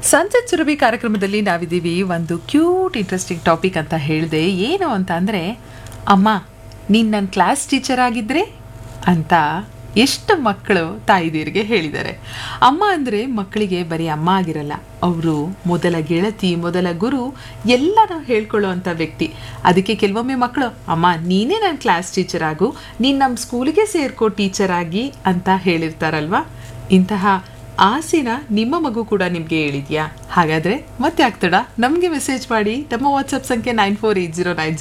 ಸಂಸತ್ ಸುರಭಿ ಕಾರ್ಯಕ್ರಮದಲ್ಲಿ ನಾವಿದ್ದೀವಿ ಒಂದು ಕ್ಯೂಟ್ ಇಂಟ್ರೆಸ್ಟಿಂಗ್ ಟಾಪಿಕ್ ಅಂತ ಹೇಳಿದೆ ಏನು ಅಂತ ಅಂದರೆ ಅಮ್ಮ ನೀನು ನನ್ನ ಕ್ಲಾಸ್ ಟೀಚರ್ ಆಗಿದ್ರೆ ಅಂತ ಎಷ್ಟು ಮಕ್ಕಳು ತಾಯಿದೀರಿಗೆ ಹೇಳಿದ್ದಾರೆ ಅಮ್ಮ ಅಂದರೆ ಮಕ್ಕಳಿಗೆ ಬರೀ ಅಮ್ಮ ಆಗಿರಲ್ಲ ಅವರು ಮೊದಲ ಗೆಳತಿ ಮೊದಲ ಗುರು ಎಲ್ಲನೂ ಹೇಳ್ಕೊಳ್ಳೋ ಅಂಥ ವ್ಯಕ್ತಿ ಅದಕ್ಕೆ ಕೆಲವೊಮ್ಮೆ ಮಕ್ಕಳು ಅಮ್ಮ ನೀನೇ ನನ್ನ ಕ್ಲಾಸ್ ಟೀಚರ್ ಆಗು ನೀನು ನಮ್ಮ ಸ್ಕೂಲಿಗೆ ಸೇರ್ಕೋ ಟೀಚರ್ ಆಗಿ ಅಂತ ಹೇಳಿರ್ತಾರಲ್ವಾ ಇಂತಹ ಆಸೆನ ನಿಮ್ಮ ಮಗು ಕೂಡ ನಿಮಗೆ ಹೇಳಿದ್ಯಾ ಹಾಗಾದರೆ ಮತ್ತೆ ಆಗ್ತಡ ನಮಗೆ ಮೆಸೇಜ್ ಮಾಡಿ ನಮ್ಮ ವಾಟ್ಸಪ್ ಸಂಖ್ಯೆ nine four eight zero nine